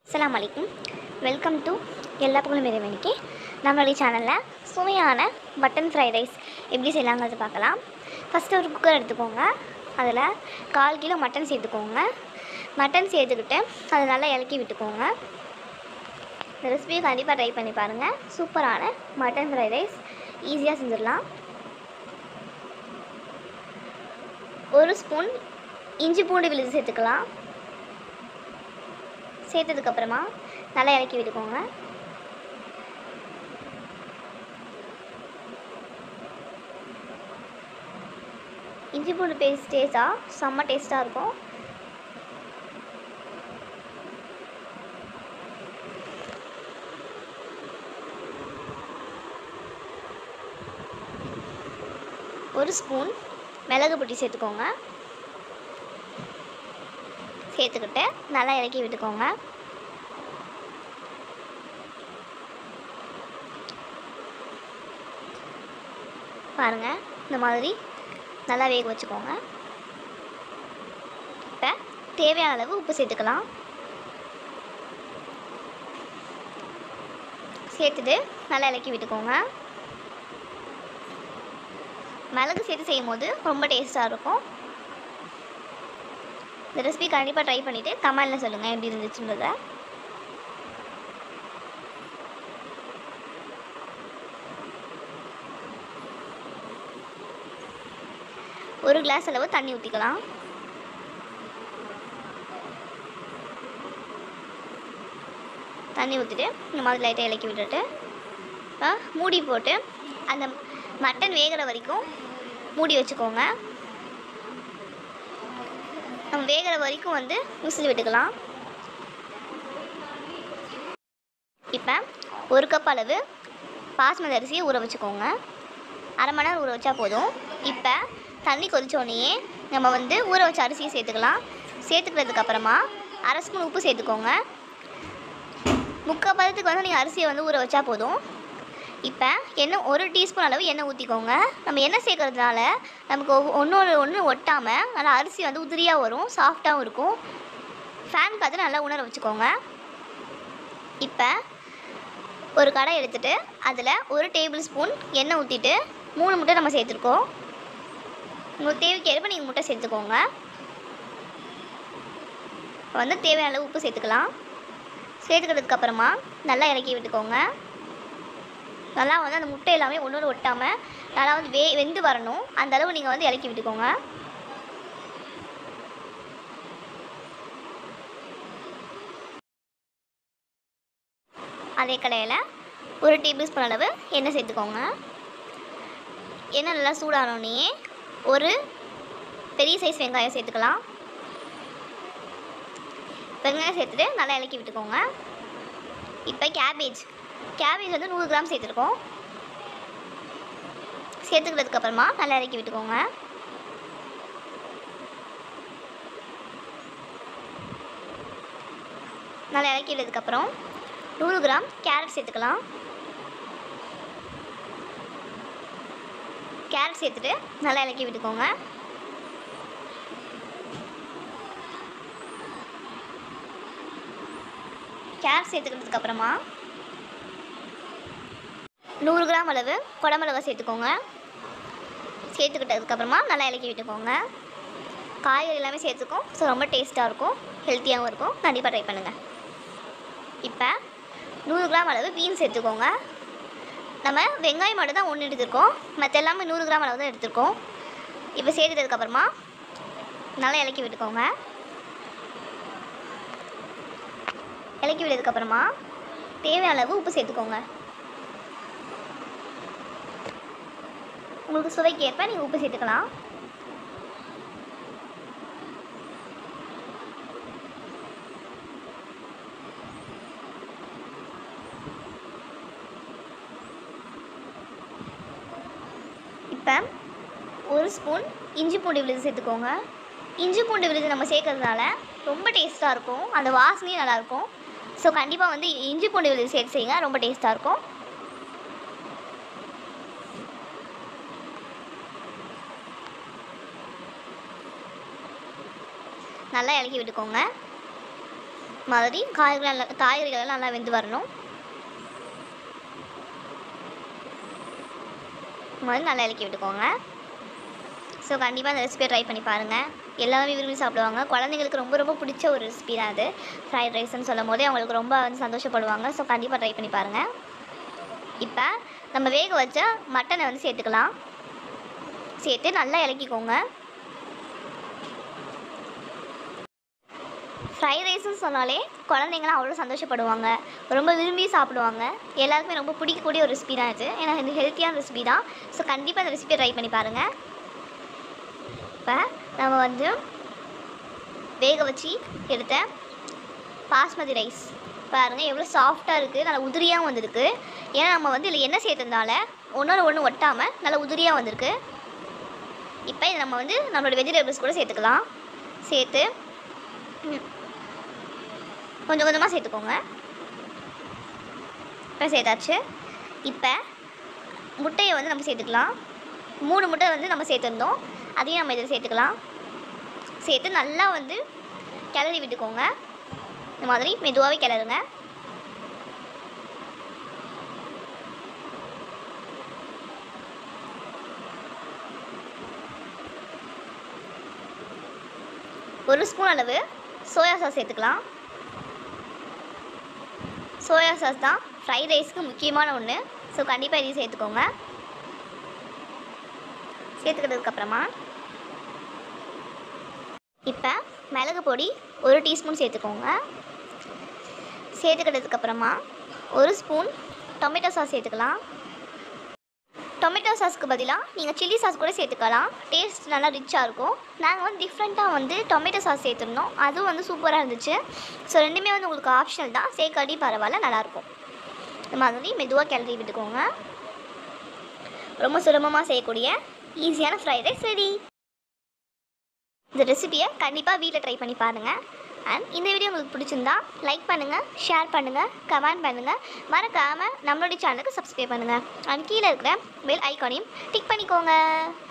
அஸ்ஸலாமு அலைக்கும் welcome to எல்லா புகழும் இறைவனுக்கு நம்மளுடைய சேனலில் சுவையான மட்டன் ஃப்ரைட் ரைஸ் எப்படி செய்யலாங்கிறது பார்க்கலாம் ஃபஸ்ட்டு ஒரு குக்கர் எடுத்துக்கோங்க அதில் கால் கிலோ மட்டன் சேர்த்துக்கோங்க மட்டன் சேர்த்துக்கிட்டு அதை நல்லா இலக்கி விட்டுக்கோங்க இந்த ரெசிபியை கண்டிப்பாக ட்ரை பண்ணி பாருங்கள் சூப்பரான மட்டன் ஃப்ரைட் ரைஸ் ஈஸியாக செஞ்சிடலாம் ஒரு ஸ்பூன் இஞ்சி பூண்டு விழுது சேர்த்துக்கலாம் சேர்த்ததுக்கப்புறமா நல்லா இறக்கி விட்டுக்கோங்க இஞ்சி பூண்டு பேஸ்ட் டேஸ்ட்டாக செம்ம டேஸ்ட்டாக இருக்கும் ஒரு ஸ்பூன் மிளகு பொடி சேர்த்துக்கோங்க சேர்த்துக்கிட்டு நல்லா இறக்கி விட்டுக்கோங்க பாருங்கள் இந்த மாதிரி நல்லா வேக வச்சுக்கோங்க இப்போ தேவையான அளவு உப்பு சேர்த்துக்கலாம் சேர்த்துட்டு நல்லா இலக்கி விட்டுக்கோங்க மிளகு சேர்த்து செய்யும் போது ரொம்ப டேஸ்ட்டாக இருக்கும் இந்த ரெசிபி கண்டிப்பாக ட்ரை பண்ணிவிட்டு கமெண்டில் சொல்லுங்கள் எப்படி இருந்துச்சுன்றதை ஒரு கிளாஸ் அளவு தண்ணி ஊற்றிக்கலாம் தண்ணி ஊற்றிட்டு இந்த மாதிரி லைட்டாக இலக்கி விட்டுட்டு ஆ, மூடி போட்டு அந்த மட்டன் வேகிற வரைக்கும் மூடி வச்சுக்கோங்க நம்ம வேகிற வரைக்கும் வந்து விசில் விட்டுக்கலாம் இப்போ ஒரு கப் அளவு பாஸ்மதி அரிசியை ஊற வச்சுக்கோங்க அரை மணி நேரம் ஊற வச்சா போதும் இப்போ தண்ணி கொதிச்சோடனேயே நம்ம வந்து ஊற வச்ச அரிசியை சேர்த்துக்கலாம் சேர்த்துக்கிறதுக்கு அப்புறமா அரை ஸ்பூன் உப்பு சேர்த்துக்கோங்க முக்கால் பதத்துக்கு வந்து நீங்கள் அரிசியை வந்து ஊற வச்சா போதும் இப்போ எண்ணெய் ஒரு டீஸ்பூன் அளவு எண்ணெய் ஊற்றிக்கோங்க நம்ம எண்ணெய் சேர்க்கறதுனால நமக்கு ஒன்றோட ஒன்று ஒட்டாமல் நல்லா அரிசி வந்து உதிரியாக வரும் சாஃப்டாகவும் இருக்கும் ஃபேன் காற்று நல்லா உணர வச்சுக்கோங்க இப்போ ஒரு கடை எடுத்துட்டு அதில் ஒரு டேபிள் ஸ்பூன் எண்ணெய் ஊற்றிட்டு மூணு முட்டை நம்ம சேர்த்துருக்கோம் உங்களுக்கு தேவைக்கு ஏற்ப நீங்கள் முட்டை சேர்த்துக்கோங்க இப்போ வந்து தேவையான அளவு உப்பு சேர்த்துக்கலாம் சேர்த்துக்கிறதுக்கு அப்புறமா நல்லா இறக்கி விட்டுக்கோங்க நல்லா வந்து அந்த முட்டை எல்லாமே ஒன்றோட ஒட்டாமல் நல்லா வந்து வே வெந்து வரணும் அந்த அளவு நீங்கள் வந்து இறக்கி விட்டுக்கோங்க அதே கடையில் ஒரு டேபிள் ஸ்பூன் அளவு எண்ணெய் சேர்த்துக்கோங்க எண்ணெய் நல்லா சூடானோடனே ஒரு பெரிய சைஸ் வெங்காயம் சேர்த்துக்கலாம் வெங்காயம் சேர்த்துட்டு நல்லா இலக்கி விட்டுக்கோங்க இப்போ கேபேஜ் கேபேஜ் வந்து நூறு கிராம் சேர்த்துருக்கோம் சேர்த்துக்கிறதுக்கு அப்புறமா நல்லா இறக்கி விட்டுக்கோங்க நல்லா இறக்கி விட்டதுக்கப்புறம் நூறு கிராம் கேரட் சேர்த்துக்கலாம் கேரட் சேர்த்துட்டு நல்லா இலக்கி விட்டுக்கோங்க கேரட் சேர்த்துக்கிறதுக்கு அப்புறமா நூறு கிராம் அளவு குடமிளகா சேர்த்துக்கோங்க சேர்த்துக்கிட்டதுக்கப்புறமா நல்லா இலக்கி விட்டுக்கோங்க காய்கறி எல்லாமே சேர்த்துக்கும் ஸோ ரொம்ப டேஸ்ட்டாக இருக்கும் ஹெல்த்தியாகவும் இருக்கும் கண்டிப்பாக ட்ரை பண்ணுங்கள் இப்போ நூறு கிராம் அளவு பீன்ஸ் சேர்த்துக்கோங்க நம்ம வெங்காயம் மட்டும் தான் ஒன்று எடுத்திருக்கோம் மற்ற எல்லாமே நூறு கிராம் அளவு தான் எடுத்திருக்கோம் இப்போ சேர்த்ததுக்கப்புறமா நல்லா இலக்கி விட்டுக்கோங்க இலக்கி விட்டதுக்கப்புறமா தேவையான அளவு உப்பு சேர்த்துக்கோங்க உங்களுக்கு சுவைக்கு ஏற்ப நீங்கள் உப்பு சேர்த்துக்கலாம் இப்போ ஒரு ஸ்பூன் இஞ்சி பூண்டு விழுது சேர்த்துக்கோங்க இஞ்சி பூண்டு விழுது நம்ம சேர்க்கறதுனால ரொம்ப டேஸ்ட்டாக இருக்கும் அந்த வாசனையும் நல்லாயிருக்கும் ஸோ கண்டிப்பாக வந்து இஞ்சி பூண்டு விழுது சேர்த்து செய்யுங்க ரொம்ப டேஸ்ட்டாக இருக்கும் நல்லா இலக்கி விட்டுக்கோங்க மாதிரி காய்கறி நல்லா காய்கறிகள் எல்லாம் நல்லா வெந்து வரணும் இந்த மாதிரி நல்லா இலக்கி விட்டுக்கோங்க ஸோ கண்டிப்பாக அந்த ரெசிபியை ட்ரை பண்ணி பாருங்கள் எல்லாமே விரும்பி சாப்பிடுவாங்க குழந்தைங்களுக்கு ரொம்ப ரொம்ப பிடிச்ச ஒரு ரெசிபி தான் அது ஃப்ரைட் ரைஸ்னு சொல்லும் போதே அவங்களுக்கு ரொம்ப வந்து சந்தோஷப்படுவாங்க ஸோ கண்டிப்பாக ட்ரை பண்ணி பாருங்கள் இப்போ நம்ம வேக வச்ச மட்டனை வந்து சேர்த்துக்கலாம் சேர்த்து நல்லா இலக்கிக்கோங்க ஃப்ரைட் ரைஸ்னு சொன்னாலே குழந்தைங்களாம் அவ்வளோ சந்தோஷப்படுவாங்க ரொம்ப விரும்பி சாப்பிடுவாங்க எல்லாருக்குமே ரொம்ப பிடிக்கக்கூடிய ஒரு ரெசிபி தான் இது ஏன்னா இது ஹெல்த்தியான ரெசிபி தான் ஸோ கண்டிப்பாக அந்த ரெசிபியை ட்ரை பண்ணி பாருங்கள் இப்போ நம்ம வந்து வேக வச்சு எடுத்த பாஸ்மதி ரைஸ் பாருங்கள் எவ்வளோ சாஃப்டாக இருக்குது நல்லா உதிரியாகவும் வந்திருக்கு ஏன்னா நம்ம வந்து இதில் எண்ணெய் சேர்த்ததுனால ஒன்றோட ஒன்று ஒட்டாமல் நல்லா உதிரியாக வந்திருக்கு இப்போ இதை நம்ம வந்து நம்மளோட வெஜிடபிள்ஸ் கூட சேர்த்துக்கலாம் சேர்த்து ம், கொஞ்சம் கொஞ்சமாக சேர்த்துக்கோங்க இப்போ சேர்த்தாச்சு இப்போ முட்டையை வந்து நம்ம சேர்த்துக்கலாம் மூணு முட்டை வந்து நம்ம சேர்த்துருந்தோம் அதையும் நம்ம இதில் சேர்த்துக்கலாம் சேர்த்து நல்லா வந்து கிளறி விட்டுக்கோங்க இந்த மாதிரி மெதுவாகவே கிளறுங்க ஒரு ஸ்பூன் அளவு சோயா சாஸ் சேர்த்துக்கலாம் சோயா சாஸ் தான் ஃப்ரைட் ரைஸ்க்கு முக்கியமான ஒன்று ஸோ கண்டிப்பாக இதையும் சேர்த்துக்கோங்க சேர்த்துக்கிட்டதுக்கப்புறமா இப்போ மிளகு பொடி ஒரு டீஸ்பூன் சேர்த்துக்கோங்க சேர்த்துக்கிட்டதுக்கப்புறமா ஒரு ஸ்பூன் டொமேட்டோ சாஸ் சேர்த்துக்கலாம் டொமேட்டோ சாஸ்க்கு பதிலாக நீங்கள் சில்லி சாஸ் கூட சேர்த்துக்கலாம் டேஸ்ட் நல்லா ரிச்சாக இருக்கும் நாங்கள் வந்து டிஃப்ரெண்ட்டாக வந்து டொமேட்டோ சாஸ் சேர்த்துருந்தோம் அதுவும் வந்து சூப்பராக இருந்துச்சு ஸோ ரெண்டுமே வந்து உங்களுக்கு ஆப்ஷனல் தான் சேர்க்காட்டி பரவாயில்ல நல்லாயிருக்கும் இந்த மாதிரி மெதுவாக கிளறி விட்டுக்கோங்க ரொம்ப சுலபமாக செய்யக்கூடிய ஈஸியான ஃப்ரைட் ரைஸ் ரெடி இந்த ரெசிபியை கண்டிப்பாக வீட்டில் ட்ரை பண்ணி பாருங்கள் அண்ட் இந்த வீடியோ உங்களுக்கு பிடிச்சிருந்தா லைக் பண்ணுங்கள் ஷேர் பண்ணுங்கள் கமெண்ட் பண்ணுங்கள் மறக்காமல் நம்மளுடைய சேனலுக்கு சப்ஸ்கிரைப் பண்ணுங்கள் அண்ட் கீழே இருக்கிற பெல் ஐக்கானையும் டிக் பண்ணிக்கோங்க